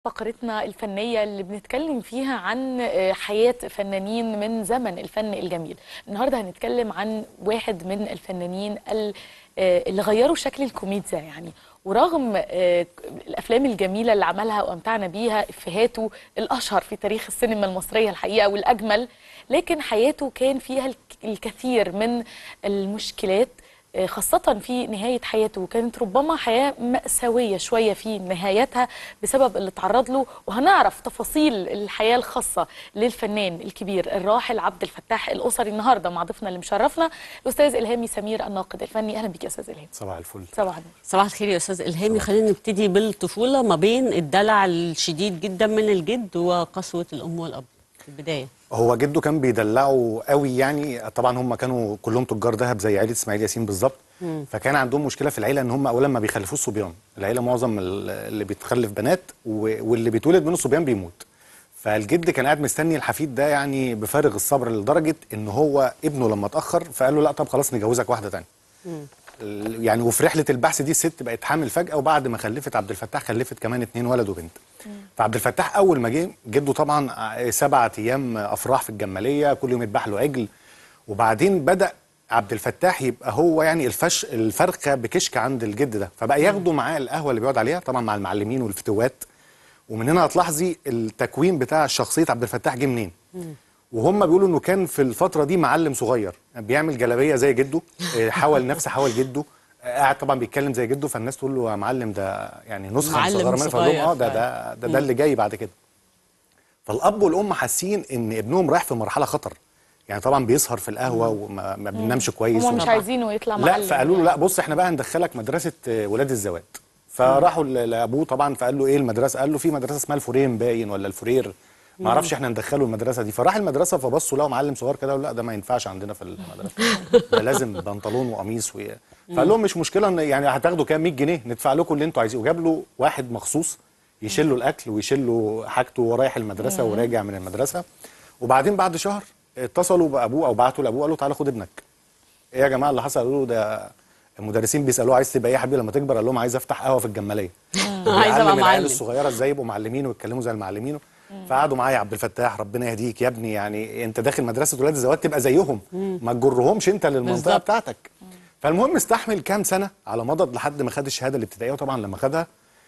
فقرتنا الفنية اللي بنتكلم فيها عن حياة فنانين من زمن الفن الجميل النهاردة هنتكلم عن واحد من الفنانين اللي غيروا شكل الكوميديا يعني ورغم الافلام الجميله اللي عملها وامتعنا بيها افهاته الاشهر في تاريخ السينما المصريه الحقيقه والاجمل لكن حياته كان فيها الكثير من المشكلات خاصة في نهاية حياته كانت ربما حياة مأساوية شوية في نهايتها بسبب اللي تعرض له وهنعرف تفاصيل الحياة الخاصة للفنان الكبير الراحل عبد الفتاح الأسري النهاردة مع ضيفنا اللي مشرفنا الأستاذ إلهامي سمير الناقد الفني أهلا بك يا أستاذ إلهامي صباح الفل صباح النور صباح الخير يا استاذ الهامي خلينا نبتدي بالطفوله ما بين الدلع الشديد جدا من الجد وقسوه الام والاب في البدايه هو جده كان بيدلعه قوي يعني طبعا هم كانوا كلهم تجار ذهب زي عيله اسماعيل ياسين بالظبط فكان عندهم مشكله في العيله ان هم اولا ما بيخلفوش صبيان العيله معظم اللي بيتخلف بنات واللي بيتولد منه صبيان بيموت فالجد كان قاعد مستني الحفيد ده يعني بفارغ الصبر لدرجه ان هو ابنه لما اتاخر فقال له لا طب خلاص نجوزك واحده ثانيه يعني وفي رحله البحث دي الست بقت حامل فجاه وبعد ما خلفت عبد الفتاح خلفت كمان اتنين ولد وبنت فعبد الفتاح اول ما جه جده طبعا سبعة ايام افراح في الجماليه كل يوم يذبح له عجل وبعدين بدا عبد الفتاح يبقى هو يعني الفش الفرخه بكشك عند الجد ده فبقى ياخده معاه القهوه اللي بيقعد عليها طبعا مع المعلمين والفتوات ومن هنا هتلاحظي التكوين بتاع شخصيه عبد الفتاح جه منين وهم بيقولوا انه كان في الفتره دي معلم صغير بيعمل جلابيه زي جده حاول نفس حول جده قاعد طبعا بيتكلم زي جده فالناس تقول له يا معلم ده يعني نسخه معلم صغيره منه فقال لهم اه ده ده ده, ده اللي جاي بعد كده فالاب والام حاسين ان ابنهم رايح في مرحله خطر يعني طبعا بيسهر في القهوه وما ما بينامش كويس هم مش وما- عايزينه يطلع لا معلم فقالوا له لا بص احنا بقى هندخلك مدرسه ولاد الزوات فراحوا ل- لابوه طبعا فقال له ايه المدرسه قال له في مدرسه اسمها الفورين باين ولا الفرير ما اعرفش احنا ندخله المدرسه دي فراح المدرسه فبصوا لقوا معلم صغير كده قالوا لا ده ما ينفعش عندنا في المدرسه ده لازم بنطلون وقميص و... فقال لهم مش مشكله ان يعني هتاخدوا كام 100 جنيه ندفع لكم اللي انتوا عايزينه وجاب له واحد مخصوص يشيل له الاكل ويشيل له حاجته وهو رايح المدرسه وراجع من المدرسه وبعدين بعد شهر اتصلوا بابوه او بعتوا لابوه قالوا تعالى خد ابنك ايه يا جماعه اللي حصل قالوا له ده المدرسين بيسالوه عايز تبقى ايه يا حبيبي لما تكبر قال لهم عايز افتح قهوه في الجماليه عايز ابقى بيعلم العيال معلم الصغيره ازاي يبقوا معلمين ويتكلموا زي المعلمين فقعدوا معايا عبد الفتاح ربنا يهديك يا ابني يعني انت داخل مدرسه ولاد الزوات تبقى زيهم ما تجرهمش انت للمنطقه بالظبط. بتاعتك فالمهم استحمل كام سنه على مضض لحد ما خد الشهاده الابتدائيه وطبعا لما خدها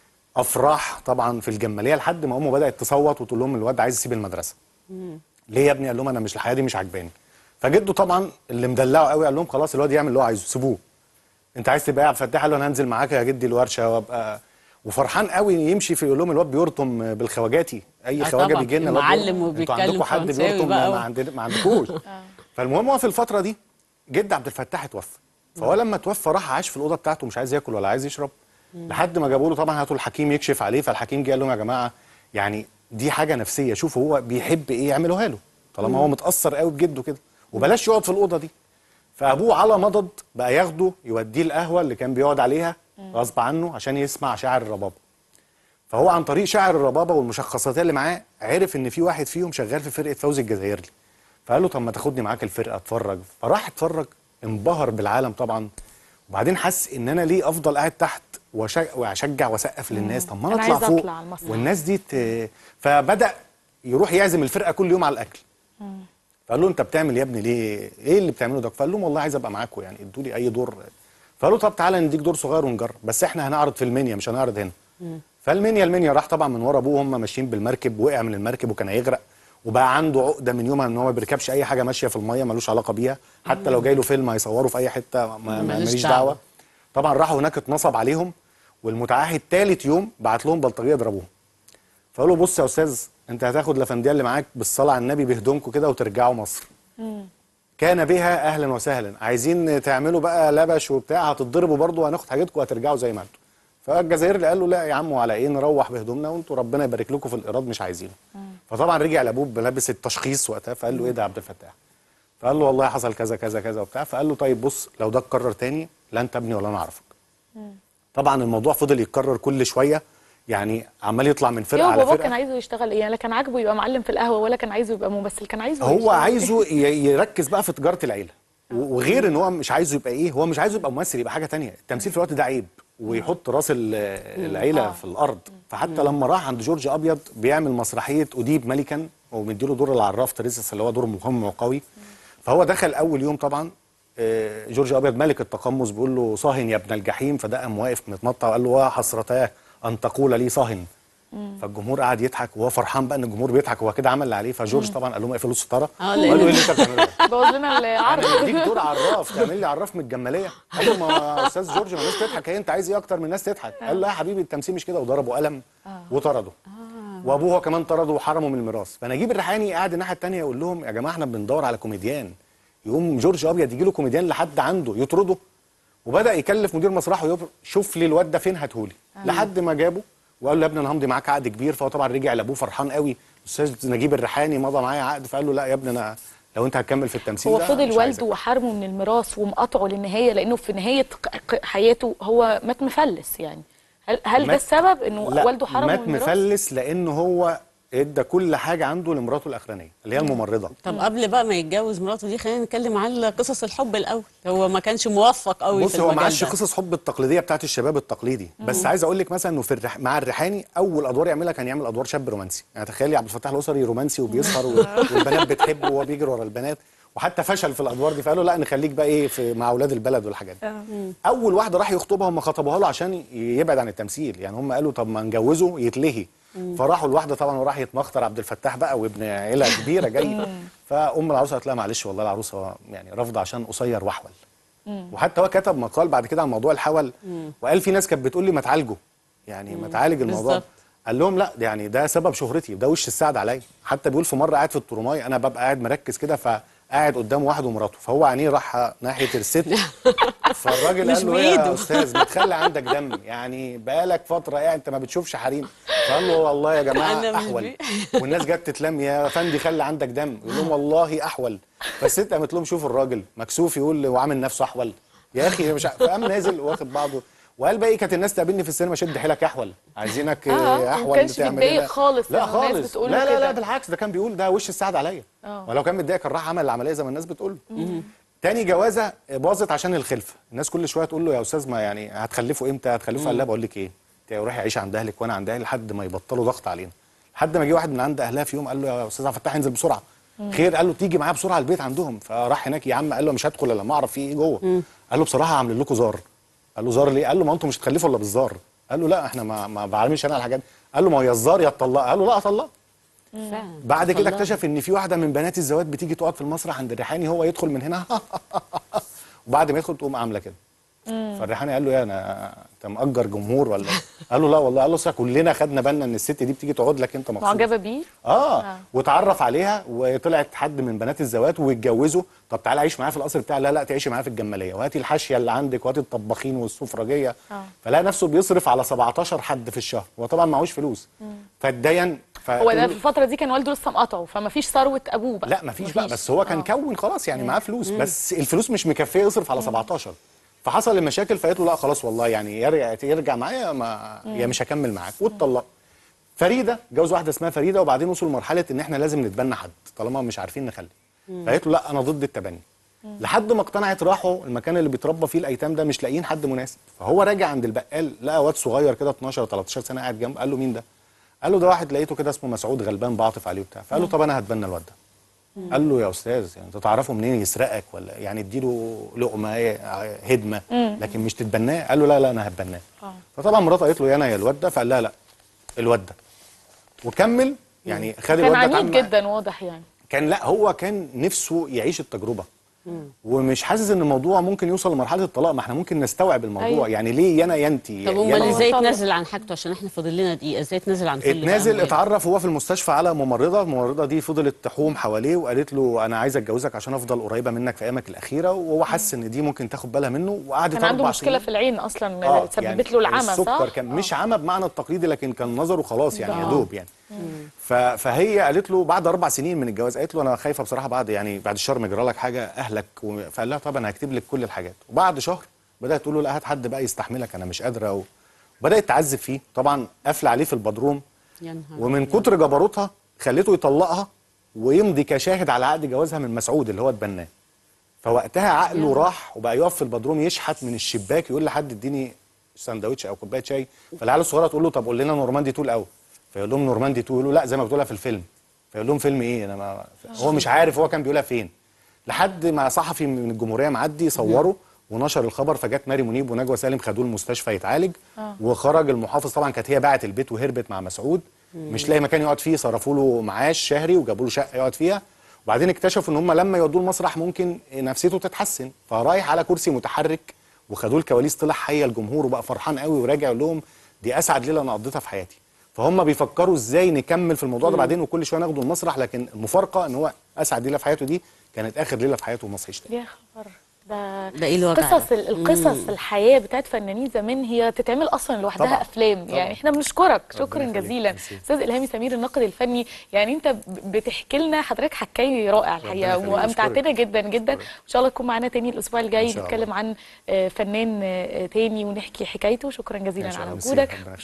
افراح طبعا في الجماليه لحد ما امه بدات تصوت وتقول لهم الواد عايز يسيب المدرسه ليه يا ابني قال لهم انا مش الحياه دي مش عاجباني فجده طبعا اللي مدلعه قوي قال لهم خلاص الواد يعمل اللي هو عايزه سيبوه انت عايز تبقى قاعد فتاح قال له انا هنزل معاك يا جدي الورشه وابقى وفرحان قوي يمشي في يقول لهم الواد بيرطم بالخواجاتي اي آه خواجه طبعا. بيجي لنا الواد معلم بيرطم. وبيتكلم انتوا عندكم حد فرنساوي بيرطم بقى ما, و- عندنا ما عندكوش فالمهم هو في الفتره دي جد عبد الفتاح اتوفى فهو لما توفى راح عاش في الاوضه بتاعته مش عايز ياكل ولا عايز يشرب لحد ما جابوا له طبعا هاتوا الحكيم يكشف عليه فالحكيم جه قال لهم يا جماعه يعني دي حاجه نفسيه شوفوا هو بيحب ايه يعملوها له طالما هو متاثر قوي بجده كده وبلاش يقعد في الاوضه دي فابوه على مضض بقى ياخده يوديه القهوه اللي كان بيقعد عليها غصب عنه عشان يسمع شاعر الربابه فهو عن طريق شاعر الربابه والمشخصات اللي معاه عرف ان في واحد فيهم شغال في فرقه فوزي الجزائري فقال له طب ما تاخدني معاك الفرقه اتفرج فراح اتفرج انبهر بالعالم طبعا وبعدين حس ان انا ليه افضل قاعد تحت وأش- واشجع واسقف للناس طب ما انا أنا اطلع عايز فوق أطلع على المسرح. والناس دي ت... فبدا يروح يعزم الفرقه كل يوم على الاكل فقال له انت بتعمل يا ابني ليه ايه اللي بتعمله ده فقال لهم والله عايز ابقى معاكم يعني ادوا لي اي دور فقالوا طب تعالى نديك دور صغير ونجرب بس احنا هنعرض في المنيا مش هنعرض هنا فالمنيا المنيا راح طبعا من ورا ابوه هم ماشيين بالمركب وقع من المركب وكان هيغرق وبقى عنده عقده من يومها ان هو ما بيركبش اي حاجه ماشيه في الميه ملوش علاقه بيها حتى لو جاي له فيلم هيصوره في اي حته ما- ما- ماليش ماليش دعوة. دعوه طبعا راحوا هناك اتنصب عليهم والمتعهد ثالث يوم بعت لهم بلطجيه يضربوهم فقالوا بص يا استاذ انت هتاخد لفنديه اللي معاك بالصلاه على النبي بهدومكم كده وترجعوا مصر كان بها اهلا وسهلا عايزين تعملوا بقى لبش وبتاع هتتضربوا برضه وهناخد حاجتكم وهترجعوا زي ما انتم فالجزائر اللي قال له لا يا عم وعلى ايه نروح بهدومنا وانتوا ربنا يبارك لكم في الايراد مش عايزينه فطبعا رجع لابوه بلبس التشخيص وقتها فقال له ايه ده يا عبد الفتاح فقال له والله حصل كذا كذا كذا وبتاع فقال له طيب بص لو ده اتكرر تاني لا انت ابني ولا انا اعرفك طبعا الموضوع فضل يتكرر كل شويه يعني عمال يطلع من فرقه ايه على بابا فرقه كان عايزه يشتغل ايه يعني لا كان عاجبه يبقى معلم في القهوه ولا كان عايزه يبقى ممثل كان عايزه هو يشتغل عايزه ي- يركز بقى في تجاره العيله و- وغير ان هو مش عايزه يبقى ايه هو مش عايزه يبقى ممثل يبقى حاجه تانية التمثيل في الوقت ده عيب ويحط راس ال- العيله آه. في الارض فحتى لما راح عند جورج ابيض بيعمل مسرحيه اديب ملكا ومديله دور العراف تريزس اللي هو دور مهم وقوي فهو دخل اول يوم طبعا آه، جورج ابيض ملك التقمص بيقول له صاهن يا ابن الجحيم فده قام واقف متنطع وقال له يا حسرتاه ان تقول لي صاهن فالجمهور قعد يضحك وهو فرحان بقى ان الجمهور بيضحك هو كده عمل اللي عليه فجورج طبعا قال لهم اقفلوا الستاره آه، قال لأن- له ايه اللي انت بتعمله ده؟ بوظ لنا العرض انا بديك دور عراف تعمل لي عراف من الجماليه قال له ما يا استاذ جورج ما الناس تضحك هي انت عايز ايه اكتر من الناس تضحك قال له يا حبيبي التمثيل مش كده وضربه قلم وطرده وابوه كمان طرده وحرمه من الميراث فنجيب الريحاني قاعد الناحيه الثانيه يقول لهم يا جماعه احنا بندور على كوميديان يقوم جورج ابيض يجي له كوميديان لحد عنده يطرده وبدا يكلف مدير مسرحه يقول شوف لي الواد ده فين هاتهولي لحد ما جابه وقال له يا ابني انا همضي معاك عقد كبير فهو طبعا رجع لابوه فرحان قوي استاذ نجيب الريحاني مضى معايا عقد فقال له لا يا ابني انا لو انت هتكمل في التمثيل هو ده فضل مش عايزك. والده وحرمه من الميراث ومقاطعه للنهايه لانه في نهايه ق- ق- حياته هو مات مفلس يعني هل هل ده مات- السبب انه لا والده حرمه مات من الميراث؟ مفلس لان هو ادى كل حاجه عنده لمراته الاخرانيه اللي هي الممرضه طب قبل بقى ما يتجوز مراته دي خلينا نتكلم عن قصص الحب الاول هو ما كانش موفق قوي بص في هو ما المجال عادش ده. قصص حب التقليديه بتاعت الشباب التقليدي بس عايز اقول لك مثلا انه في الرح... مع الريحاني اول ادوار يعملها كان يعمل ادوار شاب رومانسي يعني تخيلي عبد الفتاح الاسري رومانسي وبيسهر و... والبنات بتحبه وهو بيجري ورا البنات وحتى فشل في الادوار دي فقالوا لا نخليك بقى ايه في مع اولاد البلد والحاجات دي اول واحده راح يخطبها هم خطبوها له عشان يبعد عن التمثيل يعني هم قالوا طب ما نجوزه يتلهي فراحوا الواحده طبعا وراح يتمخطر عبد الفتاح بقى وابن عيله كبيره جاي فام العروسه قالت لها معلش والله العروسه يعني رافضه عشان قصير واحول وحتى هو كتب مقال بعد كده عن موضوع الحول وقال في ناس كانت بتقول لي ما تعالجه يعني ما تعالج الموضوع بالظبط. قال لهم لا ده يعني ده سبب شهرتي ده وش السعد عليا حتى بيقول في مره قاعد في الترماي انا ببقى قاعد مركز كده فقاعد قدام واحد ومراته فهو عينيه راح ناحيه الست فالراجل مش قال له ايه يا بإيده. استاذ ما تخلي عندك دم يعني بقالك فتره قاعد انت ما بتشوفش حريم فقال له والله يا أنا جماعه مش احول بي- والناس جت تتلم يا فندي خلي عندك دم يقول لهم والله احول فالست قامت لهم شوفوا الراجل مكسوف يقول وعامل نفسه احول يا اخي مش ع- فقام نازل واخد بعضه وقال بقى ايه كانت الناس تقابلني في السينما شد حيلك احول عايزينك آه، آه ما احول كانش بتعمل متضايق هنا. خالص لا إنه الناس خالص بتقول لا له لا كده. لا بالعكس ده كان بيقول ده وش السعد عليا آه. ولو كان متضايق كان راح عمل العمليه زي ما الناس بتقول تاني جوازه باظت عشان الخلفه الناس كل شويه تقول له يا استاذ ما يعني هتخلفوا امتى هتخلفوا قال لا بقول لك ايه انت روحي عيشي عند اهلك وانا عند اهلي لحد ما يبطلوا ضغط علينا لحد ما جه واحد من عند اهلها في يوم قال له يا استاذ عبد الفتاح انزل بسرعه خير قال له تيجي معايا بسرعه البيت عندهم فراح هناك يا عم قال له مش هدخل الا لما اعرف في ايه جوه قال له بصراحه عاملين لكم زار قال له زار ليه قال له ما انتم مش هتخلفوا الا بالزار قال له لا احنا ما ما بعملش انا الحاجات دي. قال له ما هي الزار يا تطلق قال له لا اطلق فعلا. بعد كده والله. اكتشف ان في واحده من بنات الزواج بتيجي تقعد في المسرح عند الريحاني هو يدخل من هنا وبعد ما يدخل تقوم عامله كده فالريحاني قال له يا انا انت مأجر جمهور ولا إيه؟ قال له لا والله قال له أصل كلنا خدنا بالنا ان الست دي بتيجي تقعد لك انت مخصوص معجبه بيه اه, آه. واتعرف عليها وطلعت حد من بنات الزواج واتجوزوا طب تعالى عيش معايا في القصر بتاعي لا لا تعيشي معايا في الجماليه وهاتي الحاشيه اللي عندك وهاتي الطباخين والسفرجيه آه. فلقى نفسه بيصرف على 17 حد في الشهر هو طبعا معهوش فلوس فاتدين هو ده في الفتره دي كان والده لسه مقاطعه فما فيش ثروه ابوه بقى لا مفيش بقى بس هو كان آه. كون خلاص يعني معاه فلوس بس الفلوس مش مكفيه يصرف على 17 فحصل المشاكل فقالت له لا خلاص والله يعني يرجع يرجع معايا ما يا مش هكمل معاك واتطلق فريده جوز واحده اسمها فريده وبعدين وصلوا لمرحله ان احنا لازم نتبنى حد طالما مش عارفين نخلي فقالت له لا انا ضد التبني لحد ما اقتنعت راحوا المكان اللي بيتربى فيه الايتام ده مش لاقيين حد مناسب فهو راجع عند البقال لقى واد صغير كده 12 13 سنه قاعد جنبه قال له مين ده قال له ده واحد لقيته كده اسمه مسعود غلبان بعطف عليه وبتاع فقال له طب انا هتبنى الواد ده قال له يا استاذ يعني انت تعرفه منين يسرقك ولا يعني اديله لقمه إيه، هدمه لكن مش تتبناه قال له لا لا انا هتبناه آه. فطبعا مراته قالت له يا انا يا الواد ده فقال لها لا الواد ده وكمل يعني خد كان الواد ده عنيد اتعامل معاه. جدا واضح يعني كان لا هو كان نفسه يعيش التجربه ومش حاسس ان الموضوع ممكن يوصل لمرحله الطلاق ما احنا ممكن نستوعب الموضوع أيوة. يعني ليه يا انا يا انتي طب يا امال أنا- ازاي طلع. اتنازل عن حاجته عشان احنا فاضل لنا دقيقه ازاي اتنازل عن كل بقى اتنازل أمواله؟ اتعرف هو في المستشفى على ممرضه الممرضه دي فضلت تحوم حواليه وقالت له انا عايزه اتجوزك عشان افضل قريبه منك في ايامك الاخيره وهو حس ان دي ممكن تاخد بالها منه وقعدت كان عنده أربع مشكله سنين. في العين اصلا آه، سببت له العمى السكر صح كان مش عمى بمعنى التقليدي لكن كان نظره خلاص يعني يا آه. دوب يعني ف- فهي قالت له بعد اربع سنين من الجواز قالت له انا خايفه بصراحه بعد يعني بعد الشهر ما يجرى لك حاجه اهلك و... فقال لها طب انا هكتب لك كل الحاجات وبعد شهر بدات تقول له لا هات حد بقى يستحملك انا مش قادره و... بدات تعذب فيه طبعا قافله عليه في البدروم يا نهار ومن أبيض. كتر جبروتها خلته يطلقها ويمضي كشاهد على عقد جوازها من مسعود اللي هو اتبناه فوقتها عقله راح وبقى يقف في البدروم يشحت من الشباك يقول لحد اديني سندوتش او كوبايه شاي فالعيال الصغيره تقول له طب قول لنا نورماندي 2 الاول فيقول لهم نورماندي 2 يقولوا لا زي ما بتقولها في الفيلم فيقول لهم فيلم ايه انا ما هو مش عارف هو كان بيقولها فين لحد ما صحفي من الجمهوريه معدي صوره ونشر الخبر فجت ماري منيب ونجوى سالم خدوه المستشفى يتعالج وخرج المحافظ طبعا كانت هي باعت البيت وهربت مع مسعود مش لاقي مكان يقعد فيه صرفوا له معاش شهري وجابوا له شقه يقعد فيها وبعدين اكتشفوا ان هم لما يودوه المسرح ممكن نفسيته تتحسن فرايح على كرسي متحرك وخدوه الكواليس طلع حي الجمهور وبقى فرحان قوي وراجع يقول لهم دي اسعد ليله انا قضيتها في حياتي فهم بيفكروا ازاي نكمل في الموضوع ده بعدين وكل شويه ناخده المسرح لكن المفارقه ان هو اسعد ليله في حياته دي كانت اخر ليله في حياته ومصحيش تاني يا خبر ده ده إيه الوجع قصص ده؟ القصص الحياه بتاعت فنانين زمان هي تتعمل اصلا لوحدها طبعاً. افلام طبعاً. يعني احنا بنشكرك شكرا يخليك. جزيلا ميرسي. استاذ الهامي سمير الناقد الفني يعني انت ب- بتحكي لنا حضرتك حكاي رائع الحقيقه يخليك. وامتعتنا أشكرك. جدا جدا أشكرك. ان شاء الله تكون معانا تاني الاسبوع الجاي إن شاء الله. نتكلم عن آه، فنان آه، تاني ونحكي حكايته شكرا جزيلا إن شاء على الله. ميرسي. وجودك ربنا